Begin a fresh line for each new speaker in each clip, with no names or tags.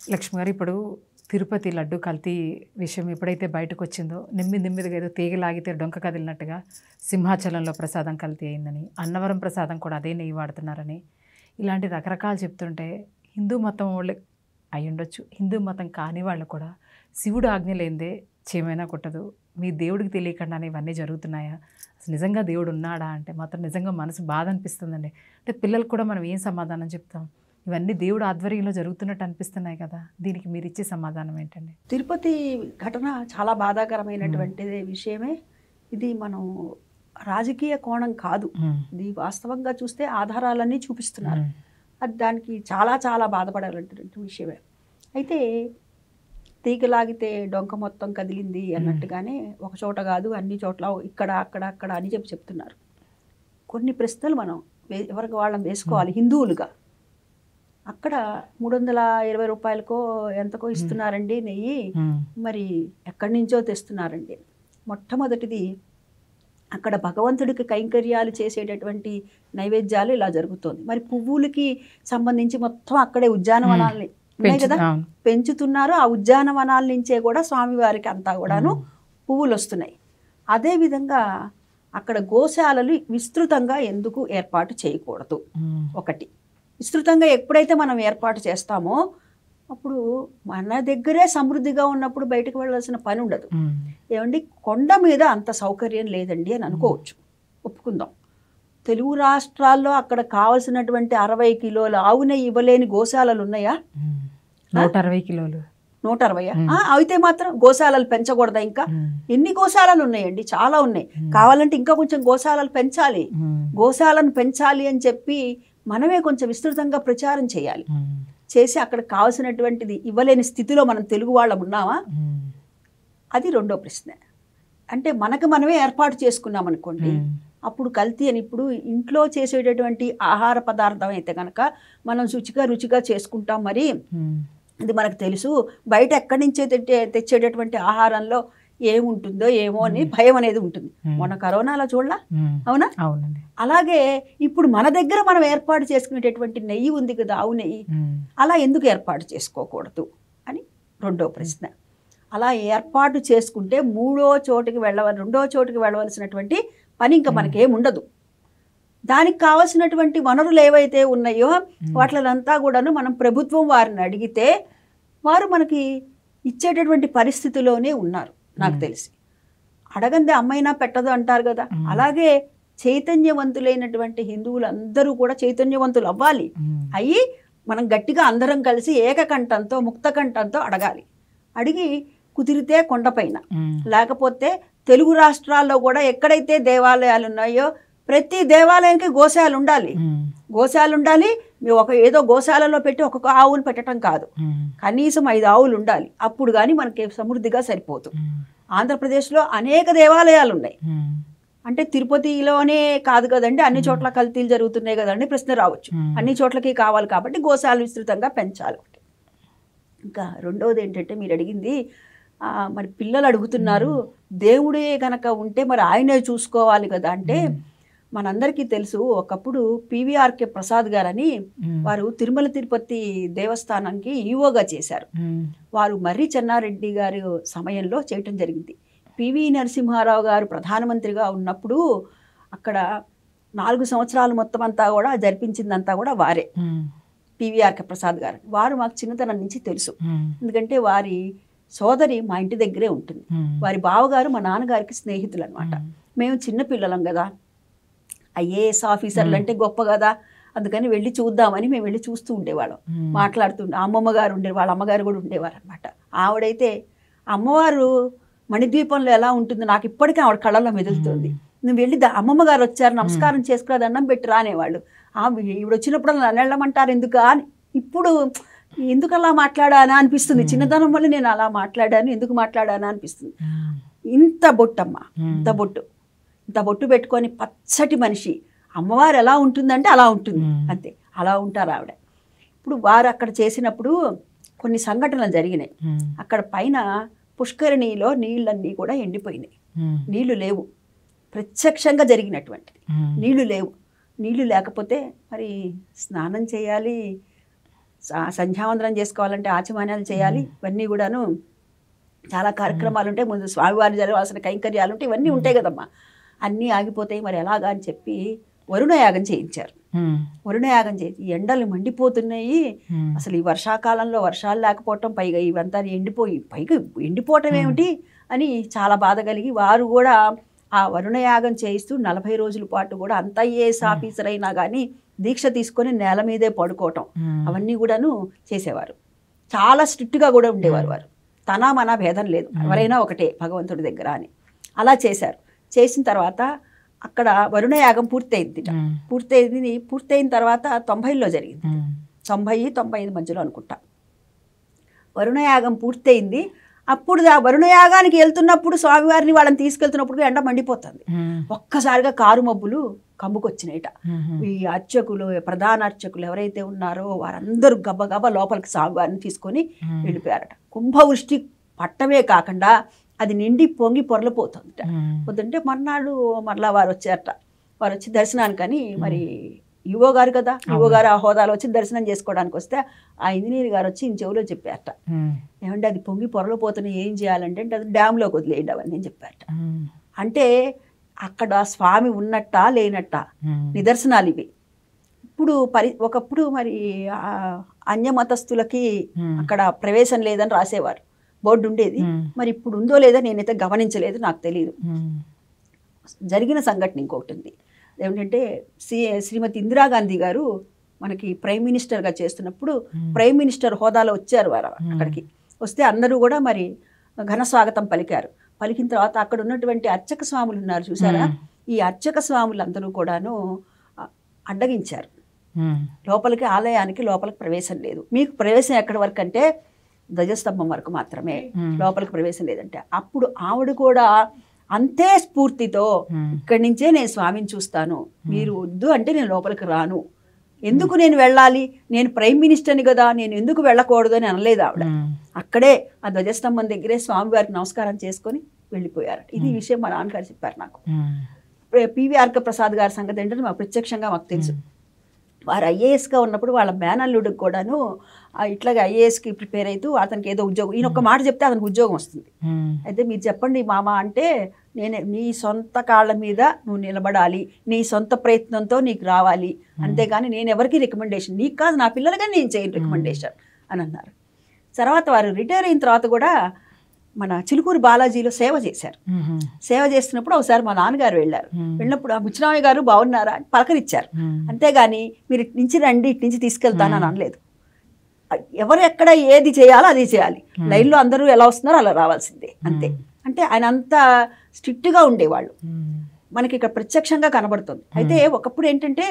లక్ష్మి గారు ఇప్పుడు తిరుపతి లడ్డు కల్తీ విషయం ఎప్పుడైతే బయటకు వచ్చిందో నెమ్మిది నెమ్మిదిగా ఏదో తీగలాగితే డొంక కదిలినట్టుగా సింహాచలంలో ప్రసాదం కల్తీ అయిందని అన్నవరం ప్రసాదం కూడా అదే నెయ్యి వాడుతున్నారని ఇలాంటి రకరకాలు చెప్తుంటే హిందూ మతం వాళ్ళు అయి ఉండొచ్చు హిందూ మతం కాని వాళ్ళు కూడా శివుడు ఆజ్ఞ లేనిదే చేమైనా కొట్టదు మీ దేవుడికి తెలియకుండానే ఇవన్నీ జరుగుతున్నాయా అసలు నిజంగా దేవుడు ఉన్నాడా అంటే మాత్రం నిజంగా మనసు బాధ అనిపిస్తుందండి అంటే పిల్లలకు కూడా మనం ఏం సమాధానం చెప్తాం ఇవన్నీ దేవుడు ఆధ్వర్యంలో జరుగుతున్నట్టు అనిపిస్తున్నాయి కదా దీనికి మీరు ఇచ్చే సమాధానం ఏంటండి
తిరుపతి ఘటన చాలా బాధాకరమైనటువంటి విషయమే ఇది మనం రాజకీయ కోణం కాదు ఇది వాస్తవంగా చూస్తే ఆధారాలన్నీ చూపిస్తున్నారు అది దానికి చాలా చాలా బాధపడాలంటే విషయమే అయితే తీగలాగితే డొంక మొత్తం కదిలింది అన్నట్టుగానే ఒక చోట కాదు అన్ని చోట్ల ఇక్కడ అక్కడ అక్కడ అని చెప్పి చెప్తున్నారు కొన్ని ప్రశ్నలు మనం వే- ఎవరికి వాళ్ళం వేసుకోవాలి హిందువులుగా అక్కడ మూడు వందల ఇరవై రూపాయలకో ఎంతకో ఇస్తున్నారండి నెయ్యి మరి ఎక్కడి నుంచో తెస్తున్నారండి మొట్టమొదటిది అక్కడ భగవంతుడికి కైంకర్యాలు చేసేటటువంటి నైవేద్యాలు ఇలా జరుగుతోంది మరి పువ్వులకి సంబంధించి మొత్తం అక్కడే ఉద్యానవనాల్ని ఉన్నాయి
పెంచు-
కదా
అవును.
పెంచుతున్నారు ఆ ఉద్యానవనాల నుంచే కూడా స్వామివారికి అంతా కూడాను పువ్వులు వస్తున్నాయి అదేవిధంగా అక్కడ గోశాలలు విస్తృతంగా ఎందుకు ఏర్పాటు చేయకూడదు
ఉమ్.
ఒకటి విస్తృతంగా ఎప్పుడైతే మనం ఏర్పాటు చేస్తామో అప్పుడు మన దగ్గరే సమృద్ధిగా ఉన్నప్పుడు బయటకు వెళ్ళాల్సిన పని ఉండదు
ఉమ్.
ఏమండి కొండ మీద అంత సౌకర్యం లేదండి అని అనుకోవచ్చు ఒప్పుకుందాం తెలుగు రాష్ట్రాల్లో అక్కడ కావలసినటువంటి అరవై కిలోల ఆవు నెయ్యి ఇవ్వలేని గోశాలలు ఉన్నాయా
ఉమ్. నూట అరవై కిలోలు
నూట అరవై అయితే మాత్రం గోశాలలు పెంచకూడదా ఇంకా
ఉమ్.
ఎన్ని గోశాలలు ఉన్నాయండి చాలా ఉన్నాయి కావాలంటే ఇంకా కొంచెం గోశాలలు పెంచాలి
ఉమ్.
గోశాలను పెంచాలి అని చెప్పి మనమే కొంచెం విస్తృతంగా ప్రచారం చేయాలి
ఉమ్.
చేసి అక్కడ కావాల్సినటువంటిది ఇవ్వలేని స్థితిలో మనం తెలుగు వాళ్ళం ఉన్నామా
ఉమ్.
అది రెండో ప్రశ్న అంటే మనకు మనమే ఏర్పాటు చేసుకున్నాం అనుకోండి
ఉమ్.
అప్పుడు కల్తీ అని ఇప్పుడు ఇంట్లో చేసేటటువంటి ఆహార పదార్థం అయితే కనుక మనం శుచిగా రుచిగా చేసుకుంటాం మరి
ఉమ్.
ఇది మనకు తెలుసు బయట ఎక్కడి నుంచే తెచ్చే తెచ్చేటటువంటి ఆహారంలో ఏముంటుందో ఏమో అని భయం అనేది ఉంటుంది
Hmm.
మొన్న కరోనాలో చూడలా
ఉమ్.
అవునా
అవునండి
అలాగే ఇప్పుడు మన దగ్గర మనం ఏర్పాటు చేసుకునేటటువంటి నెయ్యి ఉంది కదా ఆవు నెయ్యి
ఉమ్.
అలా ఎందుకు ఏర్పాటు చేసుకోకూడదు అని రెండో ప్రశ్న అలా ఏర్పాటు చేసుకుంటే మూడో చోటుకి వెళ్ళవ రెండో చోటుకి వెళ్ళవలసినటువంటి పని ఇంకా మనకేం ఉండదు దానికి కావాల్సినటువంటి వనరులు ఏవైతే ఉన్నాయో వాటిలంతా కూడాను మనం ప్రభుత్వం వారిని అడిగితే వారు మనకి ఇచ్చేటటువంటి పరిస్థితిలోనే ఉన్నారు నాకు తెలిసి అడగందే అమ్మైనా పెట్టదు అంటారు కదా
మ్మ్.
అలాగే చైతన్యవంతులైనటువంటి హిందువులు అందరూ కూడా చైతన్యవంతులు అవ్వాలి
ఉమ్.
అయ్యి మనం గట్టిగా అందరం కలిసి ఏకకంఠంతో ముక్తకంఠంతో అడగాలి అడిగి కుదిరితే కొండపైన
ఉమ్.
లేకపోతే తెలుగు రాష్ట్రాల్లో కూడా ఎక్కడైతే దేవాలయాలు ఉన్నాయో ప్రతి దేవాలయానికి గోశాల ఉండాలి
ఉమ్.
గోశాల ఉండాలి మీ ఒక ఏదో గోశాలలో పెట్టి ఒక్కొక్క ఆవులు పెట్టడం కాదు
ఉమ్.
కనీసం ఐదు ఆవులు ఉండాలి అప్పుడు కానీ మనకి సమృద్ధిగా సరిపోదు
ఉమ్.
ఆంధ్రప్రదేశ్లో అనేక దేవాలయాలు ఉన్నాయి
ఉమ్.
అంటే తిరుపతిలోనే కాదు కదండి అన్ని చోట్ల కల్తీలు జరుగుతున్నాయి కదండి ప్రశ్న రావచ్చు
మ్మ్.
అన్ని చోట్లకి కావాలి కాబట్టి గోశాల విస్తృతంగా పెంచాలి ఒకటి ఇంకా రెండవది ఏంటంటే మీరు అడిగింది ఆ, మరి పిల్లలు అడుగుతున్నారు దేవుడే గనక ఉంటే మరి ఆయనే చూసుకోవాలి కదా అంటే మనందరికీ తెలుసు ఒకప్పుడు పివిఆర్కే ప్రసాద్ గారని
ఉమ్.
వారు తిరుమల తిరుపతి దేవస్థానానికి ఈవోగా చేశారు
ఉమ్.
వారు మర్రి చెన్నారెడ్డి గారి సమయంలో చేయటం జరిగింది పివి నరసింహారావు గారు ప్రధానమంత్రిగా ఉన్నప్పుడు అక్కడ నాలుగు సంవత్సరాలు మొత్తం అంతా కూడా జరిపించిందంతా కూడా వారే
ఉమ్.
పివిఆర్కే ప్రసాద్ గారు వారు మాకు చిన్నతనం నుంచి తెలుసు
ఉమ్.
ఎందుకంటే వారి సోదరి మా ఇంటి దగ్గరే ఉంటుంది
ఉమ్.
వారి బావగారు మా నాన్నగారికి స్నేహితులు అనమాట
ఉమ్.
మేము చిన్నపిల్లలం కదా ఐఏఎస్ ఆఫీసర్లు అంటే గొప్ప కదా అందుకని వెళ్ళి చూద్దామని మేము వెళ్ళి చూస్తూ ఉండేవాళ్ళం
ఉమ్.
మాట్లాడుతుండే అమ్మమ్మ గారు ఉండే వాళ్ళ అమ్మగారు కూడా ఉండేవారు అనమాట ఆవిడైతే అమ్మవారు మణిద్వీపంలో ఎలా ఉంటుందో నాకు ఇప్పటికీ ఆవిడ కళ్ళలో మెదులుతుంది నువ్వు వెళ్ళి దా- అమ్మమ్మ గారు వచ్చారు నమస్కారం చేసుకురా దండం పెట్టి రానేవాళ్ళు ఆ ఈవిడ వచ్చినప్పుడు నన్ను వెళ్ళమంటారు ఎందుకు అని ఇప్పుడు ఎందుకు అలా మాట్లాడానా అనిపిస్తుంది చిన్నతనం వల్ల నేను అలా మాట్లాడాను ఎందుకు మాట్లాడానా అనిపిస్తుంది
ఉమ్.
ఇంత బొట్టమ్మ
మ్మ్.
ఇంత బొట్టు ఇంత బొట్టు పెట్టుకొని పచ్చటి మనిషి అమ్మవారు ఎలా ఉంటుందంటే అలా ఉంటుంది
మ్మ్.
అంతే అలా ఉంటారు ఆవిడ ఇప్పుడు వారు అక్కడ చేసినప్పుడు కొన్ని సంఘటనలు జరిగినాయి
ఉమ్.
అక్కడ పైన పుష్కరిణిలో నీళ్ళన్నీ కూడా ఎండిపోయినాయి
ఉమ్.
నీళ్లు లేవు ప్రత్యక్షంగా జరిగినటువంటిది
ఉమ్.
నీళ్లు లేవు నీళ్లు లేకపోతే మరి స్నానం చేయాలి స- సంధ్యావందనం చేసుకోవాలంటే ఆచమాన్యాలు చేయాలి ఇవన్నీ కూడాను చాలా కార్యక్రమాలు ఉంటాయి ముందు స్వామివారి జరగాల్సిన కైంకర్యాలు ఉంటాయి ఇవన్నీ ఉంటాయి కదమ్మా అన్నీ ఆగిపోతాయి మరి ఎలాగా అని చెప్పి వరుణయాగం చేయించారు
ఉమ్,
వరుణయాగం చేసి ఈ ఎండలు మండిపోతున్నాయి
ఉమ్,
అసలు ఈ వర్షాకాలంలో వర్షాలు లేకపోవటం పైగా ఇవంతా ఎండిపోయి పైగా ఎండిపోవటం ఏమిటి అని చాలా బాధ కలిగి వారు కూడా ఆ వరుణయాగం చేయిస్తూ నలభై రోజుల పాటు కూడా అంత ఐఏఎస్ ఆఫీసర్ అయినా కానీ దీక్ష తీసుకొని నేల మీదే పడుకోవటం
ఉమ్,
అవన్నీ కూడాను చేసేవారు చాలా స్ట్రిక్ట్గా కూడా ఉండేవారు వారు తన మన భేదం లేదు ఎవరైనా ఒకటే భగవంతుడి దగ్గర అని అలా చేశారు చేసిన తర్వాత అక్కడ వరుణయాగం పూర్తయింది
ఉమ్,
పూర్తయింది పూర్తయిన తర్వాత తొంభైలో జరిగింది
ఉమ్,
తొంభై తొంభై ఐదు మధ్యలో అనుకుంటా వరుణయాగం పూర్తయింది అప్పుడు ఆ వరుణయాగానికి వెళ్తున్నప్పుడు స్వామివారిని వాళ్ళని తీసుకెళ్తున్నప్పుడు ఎండ మండిపోతుంది
ఉమ్,
ఒక్కసారిగా కారు మబ్బులు కమ్ముకొచ్చినాయిట
ఉమ్,
ఈ అర్చకులు ప్రధాన అర్చకులు ఎవరైతే ఉన్నారో వారందరూ గబగబా లోపలికి స్వామివారిని తీసుకొని
ఉమ్,
వెళ్ళిపోయారట కుంభవృష్టి పట్టమే కాకుండా అది నిండి పొంగి పొరలిపోతుందట
ఉమ్,
పొద్దుంటే మర్నాడు మరలా వారు వచ్చారట వారు వచ్చి దర్శనానికని మరి యువో గారు కదా యువో గారు ఆ హోదాలో వచ్చి దర్శనం చేసుకోవడానికి వస్తే ఆ ఇంజనీర్ గారు వచ్చి ఈయన చెవిలో చెప్పారట
ఉమ్,
ఏమంటే అది పొంగి పొరలిపోతున్నాయి ఏం చేయాలంటే అంటే అది డ్యామ్లోకి వదిలేయండి అవన్నీ అని చెప్పారట
ఉమ్,
అంటే అక్కడ స్వామి ఉన్నట్టా లేనట్టా
ఉమ్,
నిదర్శనాలు ఇవి ఇప్పుడు పరి ఒకప్పుడు మరి ఆ అన్యమతస్థులకి
ఉమ్,
అక్కడ ప్రవేశం లేదని రాసేవారు బోర్డు ఉండేది
ఉమ్,
మరి ఇప్పుడు ఉందో లేదో నేనైతే గమనించలేదు నాకు తెలియదు
ఉమ్,
జరిగిన సంఘటన ఇంకొకటి ఉంది ఏమిటంటే శ్రీ శ్రీమతి ఇందిరాగాంధీ గారు మనకి ప్రైమ్ మినిస్టర్గా చేస్తున్నప్పుడు ప్రైమ్ మినిస్టర్ హోదాలో వచ్చారు వారు అక్కడికి వస్తే అందరూ కూడా మరి ఘన స్వాగతం పలికారు పలికిన తర్వాత అక్కడ ఉన్నటువంటి అర్చక స్వాములు ఉన్నారు చూసారా
మ్మ్.
ఈ అర్చక స్వాములందరూ కూడాను అ- అడ్డగించారు
ఉమ్,
లోపలికి ఆలయానికి లోపలికి ప్రవేశం లేదు మీకు ప్రవేశం ఎక్కడి వరకు అంటే ధ్వజస్తంభం వరకు మాత్రమే
మ్మ్.
లోపలికి ప్రవేశం లేదంటే అప్పుడు ఆవిడ కూడా అంతే స్ఫూర్తితో
ఉమ్,
ఇక్కడి నుంచే నేను స్వామిని చూస్తాను మీరు వద్దు అంటే నేను లోపలికి రాను ఎందుకు నేను వెళ్ళాలి నేను ప్రైమ్ మినిస్టర్ని కదా నేను ఎందుకు వెళ్ళకూడదు అని అనలేదు ఆవిడ
ఉమ్,
అక్కడే ఆ ధ్వజస్తంభం దగ్గరే స్వామివారికి నమస్కారం చేసుకొని వెళ్ళిపోయారు ఇది ఈ విషయం మా నాన్నగారు చెప్పారు నాకు
ఉమ్,
పివిఆర్క ప్రసాద్ గారి సంగతి ఏంటంటే మాకు ప్రత్యక్షంగా మాకు తెలుసు వారు ఐఏఎస్గా ఉన్నప్పుడు వాళ్ళ మేనల్లుడికి కూడాను ఆ ఇట్లాగే ఐఏఎస్కి ప్రిపేర్ అవుతూ అతనికి ఏదో ఉద్యోగం ఈయన ఒక్క మాట చెప్తే అతనికి ఉద్యోగం వస్తుంది
ఉమ్,
అయితే మీరు చెప్పండి మామ అంటే నేనే నీ సొంత కాళ్ళ మీద నువ్వు నిలబడాలి నీ సొంత ప్రయత్నంతో నీకు రావాలి అంతేగాని నేను ఎవరికి రికమెండేషన్ నీకు కాదు నా పిల్లలకి నేను చేయను రికమెండేషన్ అని అన్నారు తర్వాత వారు రిటైర్ అయిన తర్వాత కూడా మన చిలుకూరు బాలాజీలో సేవ చేశారు
ఉమ్,
సేవ చేస్తున్నప్పుడు ఒకసారి మా నాన్నగారు వెళ్ళారు
Hmm.
వెళ్ళినప్పుడు ఆ బుచ్చిరామయ్య గారు బాగున్నారా అని పలకరించారు
ఉమ్,
అంతేగాని మీరు ఇటు నుంచి రండి ఇటు నుంచి తీసుకెళ్తాను అని అనలేదు ఎవరు ఎక్కడ ఏది చేయాలో అది చేయాలి లైన్లో అందరూ ఎలా వస్తున్నారో అలా రావాల్సిందే అంతే అంటే ఆయన అంత స్ట్రిక్ట్గా ఉండేవాళ్ళు
ఉమ్,
మనకి ఇక్కడ ప్రత్యక్షంగా కనబడుతుంది అయితే ఒకప్పుడు ఏంటంటే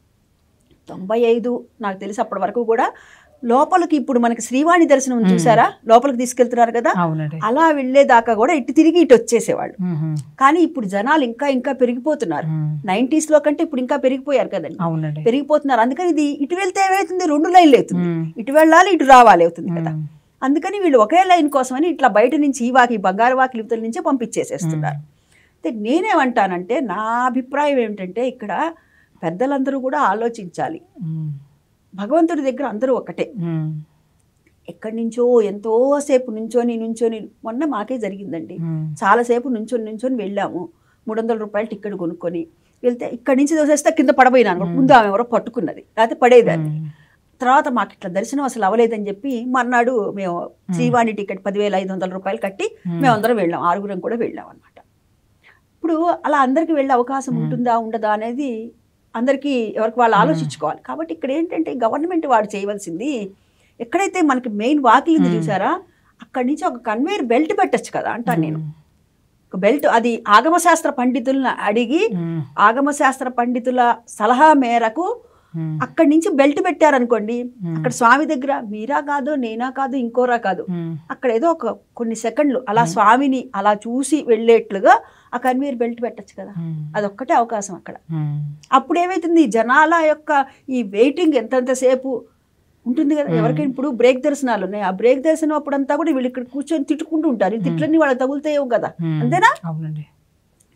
తొంభై ఐదు నాకు తెలిసి అప్పటి వరకు కూడా లోపలికి ఇప్పుడు మనకి శ్రీవాణి దర్శనం ఉంది చూసారా లోపలికి తీసుకెళ్తున్నారు కదా
అవునండి
అలా వెళ్ళేదాకా కూడా ఇటు తిరిగి ఇటు వచ్చేసేవాళ్ళు
ఉమ్,
కానీ ఇప్పుడు జనాలు ఇంకా ఇంకా పెరిగిపోతున్నారు
ఉమ్,
90s లో కంటే ఇప్పుడు ఇంకా పెరిగిపోయారు కదండి
అవునండి
పెరిగిపోతున్నారు అందుకని ఇది ఇటు వెళ్తే ఏమవుతుంది రెండు లైన్లు అవుతుంది
ఉమ్,
ఇటు వెళ్ళాలి ఇటు రావాలి అవుతుంది కదా
ఉమ్,
అందుకని వీళ్ళు ఒకే లైన్ కోసమని ఇట్లా బయట నుంచి ఈ వాకి బంగారు వాకి లిపుతల నుంచే పంపించేసేస్తున్నారు అయితే నేనేమంటానంటే నా అభిప్రాయం ఏమిటంటే ఇక్కడ పెద్దలందరూ కూడా ఆలోచించాలి
ఉమ్,
భగవంతుడి దగ్గర అందరూ ఒకటే
ఉమ్,
ఎక్కడి నుంచో ఎంతో సేపు నుంచొని నుంచొని మొన్న మాకే జరిగిందండి
ఉమ్,
చాలాసేపు నుంచొని నుంచొని వెళ్ళాము మూడు వందల రూపాయలు టికెట్ కొనుక్కొని వెళ్తే ఇక్కడి నుంచి దోసేస్తే కింద పడబోయినాను ముందు ఆమె ఎవరో పట్టుకున్నది లేకపోతే పడేదాన్ని
ఉమ్,
తర్వాత మాకు ఇట్లా దర్శనం అసలు అవ్వలేదని చెప్పి మర్నాడు మేము శ్రీవాణి టికెట్ పదివేల ఐదు వందల రూపాయలు కట్టి మేమందరం వెళ్ళాం ఆరుగురం కూడా వెళ్ళాం అనమాట ఇప్పుడు అలా అందరికీ వెళ్ళే అవకాశం ఉంటుందా ఉండదా అనేది అందరికీ ఎవరికి వాళ్ళు ఆలోచించుకోవాలి కాబట్టి ఇక్కడ ఏంటంటే గవర్నమెంట్ వాడు చేయవలసింది ఎక్కడైతే మనకి మెయిన్ వాకిల్ ఉంది చూసారా అక్కడి నుంచి ఒక కన్వేయర్ బెల్ట్ పెట్టచ్చు కదా అంటాను నేను ఒక బెల్ట్ అది ఆగమశాస్త్ర పండితులను అడిగి
ఉమ్,
ఆగమశాస్త్ర పండితుల సలహా మేరకు
ఉమ్,
అక్కడి నుంచి బెల్ట్ పెట్టారనుకోండి అక్కడ స్వామి దగ్గర మీరా కాదు నేనా కాదు ఇంకోరా కాదు
ఉమ్,
అక్కడ ఏదో ఒక కొన్ని సెకండ్లు అలా స్వామిని అలా చూసి వెళ్ళేట్లుగా ఆ కన్వేర్ బెల్ట్ పెట్టచ్చు కదా
ఉమ్,
అదొక్కటే అవకాశం అక్కడ
ఉమ్,
అప్పుడు ఏమైతుంది జనాల యొక్క ఈ వెయిటింగ్ ఎంతెంతసేపు ఉంటుంది కదా ఎవరికైనా ఇప్పుడు బ్రేక్ దర్శనాలు ఉన్నాయి ఆ బ్రేక్ దర్శనం అప్పుడంతా కూడా వీళ్ళు ఇక్కడ కూర్చొని తిట్టుకుంటూ ఉంటారు ఈ తిట్లన్నీ వాళ్ళకి తగులుతాయేమో కదా
ఉమ్,
అంతేనా
అవునండి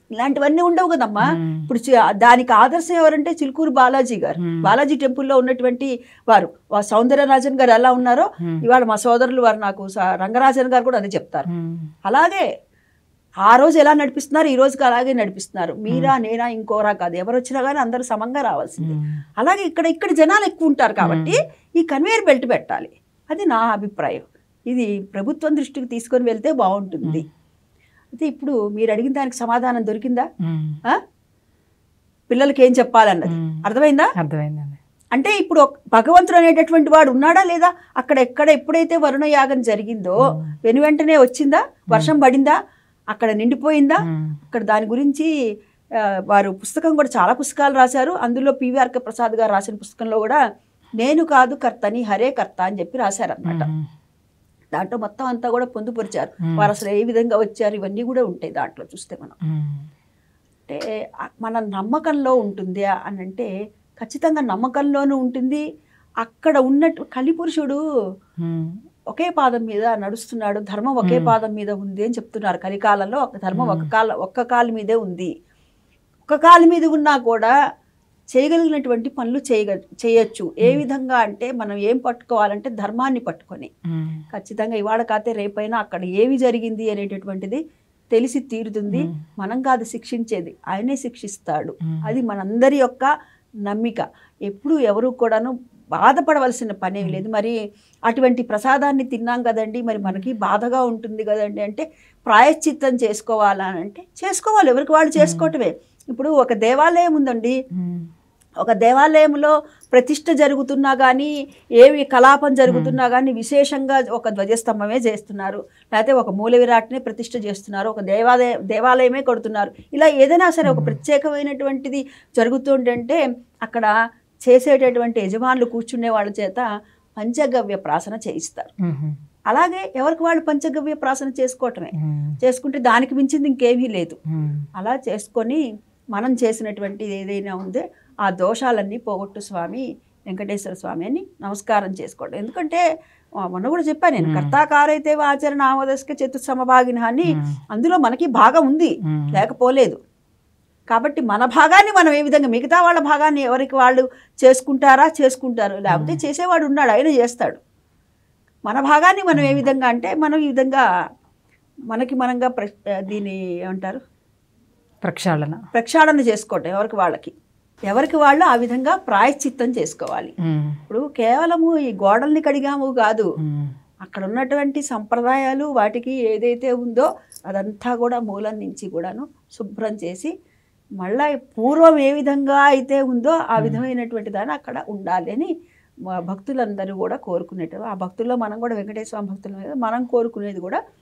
ఇలాంటివన్నీ ఉండవు కదమ్మా
మ్మ్.
ఇప్పుడు చి- దానికి ఆదర్శం ఎవరంటే చిలుకూరు బాలాజీ గారు
మ్మ్.
బాలాజీ టెంపుల్లో ఉన్నటువంటి వారు వా సౌందరరాజన్ గారు ఎలా ఉన్నారో
మ్మ్.
ఇవాళ మా సోదరులు వారు నాకు స- రంగరాజన్ గారు కూడా అదే చెప్తారు
మ్మ్.
అలాగే ఆ రోజు ఎలా నడిపిస్తున్నారు ఈ రోజుకి అలాగే నడిపిస్తున్నారు మీరా నేనా ఇంకోరా కాదు ఎవరు వచ్చినా కానీ అందరూ సమంగా రావాల్సిందే
మ్మ్.
అలాగే ఇక్కడ ఇక్కడ జనాలు ఎక్కువ ఉంటారు కాబట్టి ఈ కన్వేయర్ బెల్ట్ పెట్టాలి అది నా అభిప్రాయం ఇది ప్రభుత్వం దృష్టికి తీసుకొని వెళ్తే బాగుంటుంది అయితే ఇప్పుడు మీరు అడిగిన దానికి సమాధానం దొరికిందా
మ్మ్.
ఆ? పిల్లలకి ఏం చెప్పాలన్నది
మ్మ్.
అర్థమైందా
అర్థమైందండి
అంటే ఇప్పుడు ఒక- భగవంతుడు అనేటటువంటి వాడు ఉన్నాడా లేదా అక్కడ ఎక్కడ ఎప్పుడైతే వరుణ యాగం జరిగిందో వెను వెంటనే వచ్చిందా వర్షం పడిందా అక్కడ నిండిపోయిందా
మ్మ్.
అక్కడ దాని గురించి ఆ, వారు పుస్తకం కూడా చాలా పుస్తకాలు రాశారు అందులో పివిఆర్కే ప్రసాద్ గారు రాసిన పుస్తకంలో కూడా నేను కాదు కర్తని హరే కర్త అని చెప్పి రాశారనమాట
మ్మ్.
దాంట్లో మొత్తం అంతా కూడా పొందుపరిచారు
మ్మ్.
వారు అసలు ఏ విధంగా వచ్చారు ఇవన్నీ కూడా ఉంటాయి దాంట్లో చూస్తే మనం
మ్మ్.
అంటే ఆ- మన నమ్మకంలో ఉంటుంది అని అంటే ఖచ్చితంగా నమ్మకంలోనూ ఉంటుంది అక్కడ ఉన్నట్టు కలిపురుషుడు
మ్మ్.
ఒకే పాదం మీద నడుస్తున్నాడు ధర్మం ఒకే
మ్మ్.
పాదం మీద ఉంది అని చెప్తున్నారు కలికాలంలో ఒక ధర్మం ఒక కాల ఒక్క కాలు మీదే ఉంది ఒక్క కాలు మీద ఉన్నా కూడా చేయగలిగినటువంటి పనులు చేయగ చేయొచ్చు ఏ విధంగా అంటే మనం ఏం పట్టుకోవాలంటే ధర్మాన్ని పట్టుకొని
మ్మ్.
ఖచ్చితంగా ఇవాళ కాతే రేపైనా అక్కడ ఏమి జరిగింది అనేటటువంటిది తెలిసి తీరుతుంది
మ్మ్.
మనం కాదు శిక్షించేది ఆయనే శిక్షిస్తాడు
మ్మ్.
అది మనందరి యొక్క నమ్మిక ఎప్పుడు ఎవరు కూడాను బాధపడవలసిన పనేం లేదు మరి అటువంటి ప్రసాదాన్ని తిన్నాం కదండి మరి మనకి బాధగా ఉంటుంది కదండి అంటే ప్రాయశ్చిత్తం చేసుకోవాలా అని అంటే చేసుకోవాలి ఎవరికి వాళ్ళు చేసుకోవటమే ఇప్పుడు ఒక దేవాలయం ఉందండి
మ్మ్.
ఒక దేవాలయంలో ప్రతిష్ట జరుగుతున్నా కానీ ఏవి కలాపం జరుగుతున్నా కానీ విశేషంగా ఒక ధ్వజస్తంభమే చేస్తున్నారు లేకపోతే ఒక మూల విరాట్నే ప్రతిష్ట చేస్తున్నారు ఒక దేవాలయ దేవాలయమే కొడుతున్నారు ఇలా ఏదైనా సరే ఒక ప్రత్యేకమైనటువంటిది జరుగుతుంటే అక్కడ చేసేటటువంటి యజమానులు కూర్చునే వాళ్ళ చేత పంచగవ్య ప్రాసన చేయిస్తారు
మ్మ్.
అలాగే ఎవరికి వాళ్ళు పంచగవ్య ప్రాసన చేసుకోవటమే
మ్మ్.
చేసుకుంటే దానికి మించింది ఇంకేమీ లేదు
మ్మ్.
అలా చేసుకొని మనం చేసినటువంటిది ఏదైనా ఉందే ఆ దోషాలన్నీ పోగొట్టు స్వామి వెంకటేశ్వర స్వామి అని నమస్కారం చేసుకోవడం ఎందుకంటే ఆ, మొన్న కూడా చెప్పాను నేను
మ్మ్.
కర్తాకారైతే ఆచరణ ఆమోదస్క చతుస్సమభాగిన అని
మ్మ్.
అందులో మనకి భాగం ఉంది
మ్మ్.
లేకపోలేదు కాబట్టి మన భాగాన్ని మనం ఏ విధంగా మిగతా వాళ్ళ భాగాన్ని ఎవరికి వాళ్ళు చేసుకుంటారా చేసుకుంటారు లేకపోతే చేసేవాడు ఉన్నాడు ఆయన చేస్తాడు మన భాగాన్ని మనం ఏ విధంగా అంటే మనం ఈ విధంగా మనకి మనంగా ప్ర దీన్ని ఏమంటారు
ప్రక్షాళన
ప్రక్షాళన చేసుకోవటం ఎవరికి వాళ్ళకి ఎవరికి వాళ్ళు ఆ విధంగా ప్రాయశ్చిత్తం చేసుకోవాలి
మ్మ్.
ఇప్పుడు కేవలము ఈ గోడల్ని కడిగాము కాదు
మ్మ్.
అక్కడ ఉన్నటువంటి సంప్రదాయాలు వాటికి ఏదైతే ఉందో అదంతా కూడా మూలం నుంచి కూడాను శుభ్రం చేసి మళ్ళా పూర్వం ఏ విధంగా అయితే ఉందో ఆ విధమైనటువంటి దాన్ని అక్కడ ఉండాలి అని మా భక్తులందరూ కూడా కోరుకునేటప్పుడు ఆ భక్తుల్లో మనం కూడా వెంకటేశ్వర స్వామి భక్తుల మీద మనం కోరుకునేది కూడా